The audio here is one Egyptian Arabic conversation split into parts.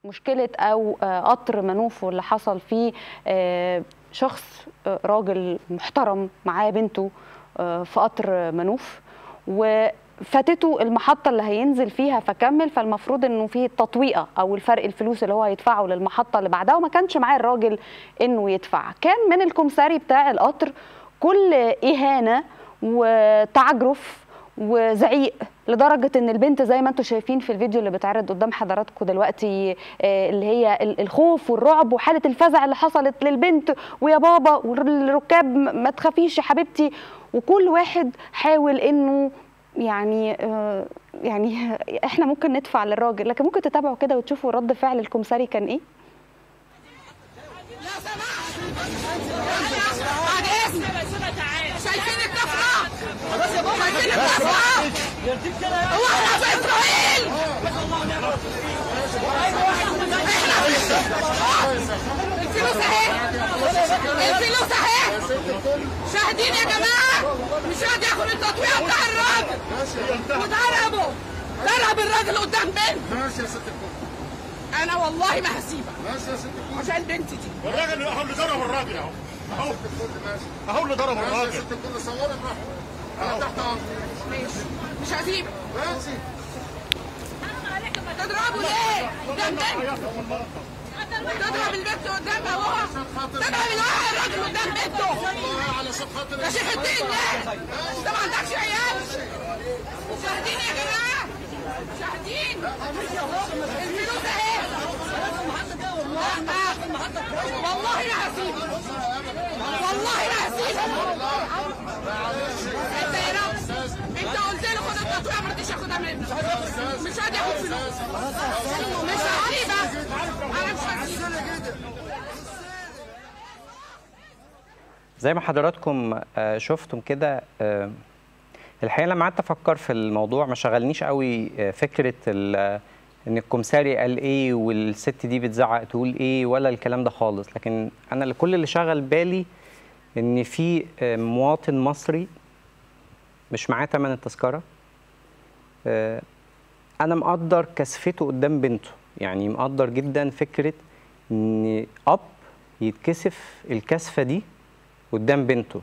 مشكله او قطر منوف واللي حصل فيه شخص راجل محترم معاه بنته في قطر منوف وفاتته المحطه اللي هينزل فيها فكمل فالمفروض انه في تطويقه او الفرق الفلوس اللي هو هيدفعه للمحطه اللي بعدها وما كانش معاه الراجل انه يدفع كان من الكمساري بتاع القطر كل اهانه وتعجرف وزعيق لدرجه ان البنت زي ما انتم شايفين في الفيديو اللي بيتعرض قدام حضراتكم دلوقتي اللي هي الخوف والرعب وحاله الفزع اللي حصلت للبنت ويا بابا والركاب ما تخافيش يا حبيبتي وكل واحد حاول انه يعني يعني احنا ممكن ندفع للراجل لكن ممكن تتابعوا كده وتشوفوا رد فعل الكمساري كان ايه شايفين الطفرة شايفين الطفرة هو احنا في اسرائيل الفلوس اهي الفلوس اهي شاهدين يا جماعة مش راضي ياخد التطويع بتاع الراجل وضربه ضرب الراجل قدام بنت ماشي يا ست الكل انا والله ما هسيبك ماشي يا ست الكل عشان بنتي دي والراجل اهو اللي ضرب الراجل اهو اهو ماشي اهو اللي ضرب ماشي يا الراجل ست الكل صوري براحتك انا تحت امرك ماشي مش هسيبك ماشي تضربه ليه؟ قدام بنت تضرب البنت قدامها وهو تضرب الواحد الراجل قدام بنته والله علشان خاطر يا شيخ الدين ليه؟ انت ما عندكش عيال شاهدين يا جماعه شاهدين الفلوس اهي لا والله ما هسيبك والله ما هسيبك انت يا رب انت قلت له خد التطويع ما رضيتش اخدها منك مش راضي اخد فلوس مش هسيبك انا مش هسيبك زي ما حضراتكم آه، شفتم كده آه، الحقيقه لما قعدت افكر في الموضوع ما شغلنيش قوي آه، فكره ال- ان الكمساري قال ايه والست دي بتزعق تقول ايه ولا الكلام ده خالص لكن انا اللي- كل اللي شغل بالي ان في آه، مواطن مصري مش معاه ثمن التذكره آه، انا مقدر كسفته قدام بنته يعني مقدر جدا فكره ان اب يتكسف الكسفه دي قدام بنته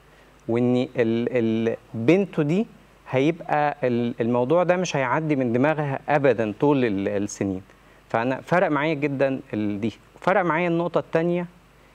وان ال- ال- بنته دي هيبقى ال- الموضوع ده مش هيعدي من دماغها ابدا طول ال- السنين فانا فرق معايا جدا ال- دي فرق معايا النقطه الثانيه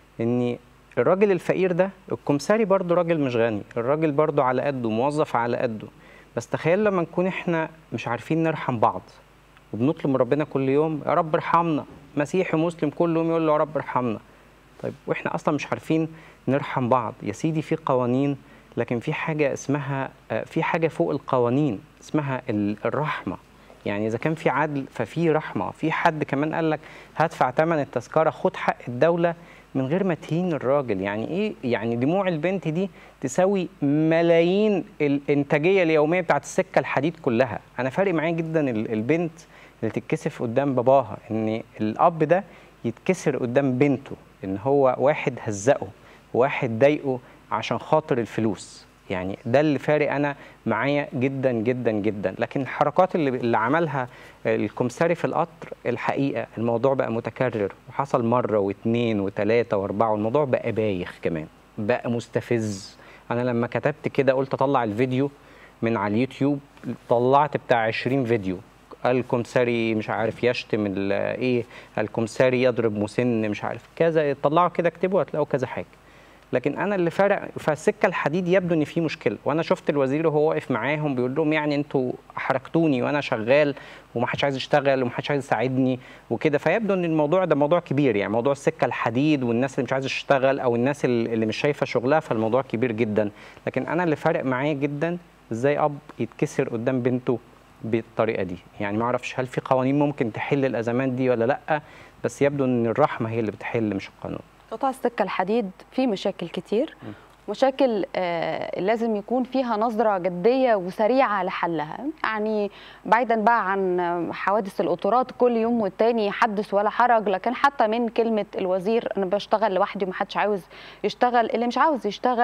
ان الراجل الفقير ده الكمساري برضه راجل مش غني الراجل برضه على قده موظف على قده بس تخيل لما نكون احنا مش عارفين نرحم بعض وبنطلب من ربنا كل يوم يا رب ارحمنا مسيحي مسلم كل يوم يقول له يا رب ارحمنا طيب واحنا اصلا مش عارفين نرحم بعض يا سيدي في قوانين لكن في حاجه اسمها آه، في حاجه فوق القوانين اسمها ال- الرحمه يعني اذا كان في عدل ففي رحمه في حد كمان قال لك هدفع ثمن التذكره خد حق الدوله من غير ما تهين الراجل يعني ايه يعني دموع البنت دي تساوي ملايين الانتاجيه اليوميه بتاعت السكه الحديد كلها انا فارق معايا جدا ال- البنت اللي تتكسف قدام باباها ان الاب ده يتكسر قدام بنته ان هو واحد هزقه واحد ضايقه عشان خاطر الفلوس يعني ده اللي فارق انا معايا جدا جدا جدا لكن الحركات اللي, اللي عملها الكمساري في القطر الحقيقه الموضوع بقى متكرر وحصل مره واثنين وثلاثه واربعه والموضوع بقى بايخ كمان بقى مستفز انا لما كتبت كده قلت اطلع الفيديو من على اليوتيوب طلعت بتاع 20 فيديو الكمساري مش عارف يشتم ال- ايه الكمساري يضرب مسن مش عارف كذا طلعوا كده اكتبوا هتلاقوا كذا حاجه لكن انا اللي فرق فالسكه الحديد يبدو ان في مشكله وانا شفت الوزير وهو واقف معاهم بيقول لهم يعني انتوا حركتوني وانا شغال ومحدش عايز يشتغل ومحدش عايز يساعدني وكده فيبدو ان الموضوع ده موضوع كبير يعني موضوع السكه الحديد والناس اللي مش عايزه تشتغل او الناس اللي اللي مش شايفه شغلها فالموضوع كبير جدا لكن انا اللي فارق معايا جدا ازاي اب يتكسر قدام بنته بالطريقه دي يعني ما اعرفش هل في قوانين ممكن تحل الازمات دي ولا لا بس يبدو ان الرحمه هي اللي بتحل مش القانون قطاع السكة الحديد فيه مشاكل كتير مشاكل آه، لازم يكون فيها نظرة جدية وسريعة لحلها يعني بعيدا بقى عن آه، حوادث القطورات كل يوم والتاني حدث ولا حرج لكن حتى من كلمة الوزير أنا بشتغل لوحدي ومحدش عاوز يشتغل اللي مش عاوز يشتغل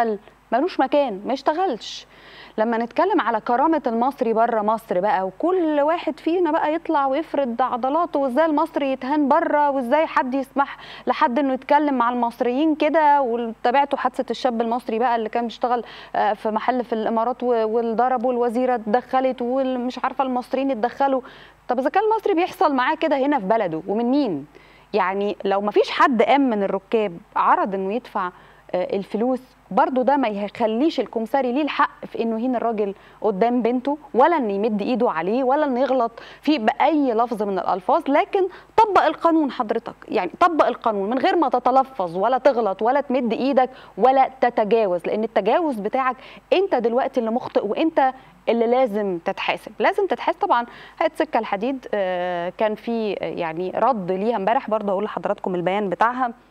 ملوش مكان ما يشتغلش لما نتكلم على كرامة المصري بره مصر بقى وكل واحد فينا بقى يطلع ويفرد عضلاته وازاي المصري يتهان بره وازاي حد يسمح لحد انه يتكلم مع المصريين كده وتابعتوا حادثة الشاب المصري بقى اللي كان بيشتغل آه، في محل في الامارات و- واللي ضربوا الوزيرة اتدخلت والمش عارفة المصريين اتدخلوا طب اذا كان المصري بيحصل معاه كده هنا في بلده ومن مين؟ يعني لو ما فيش حد قام من الركاب عرض انه يدفع آه، الفلوس برضو ده ما يخليش الكمساري ليه الحق في انه يهين الراجل قدام بنته ولا انه يمد ايده عليه ولا انه يغلط فيه باي لفظ من الالفاظ لكن طبق القانون حضرتك يعني طبق القانون من غير ما تتلفظ ولا تغلط ولا تمد ايدك ولا تتجاوز لان التجاوز بتاعك انت دلوقتي اللي مخطئ وانت اللي لازم تتحاسب لازم تتحاسب طبعا هيئه سكه الحديد آه، كان في آه، يعني رد ليها امبارح برضه هقول لحضراتكم البيان بتاعها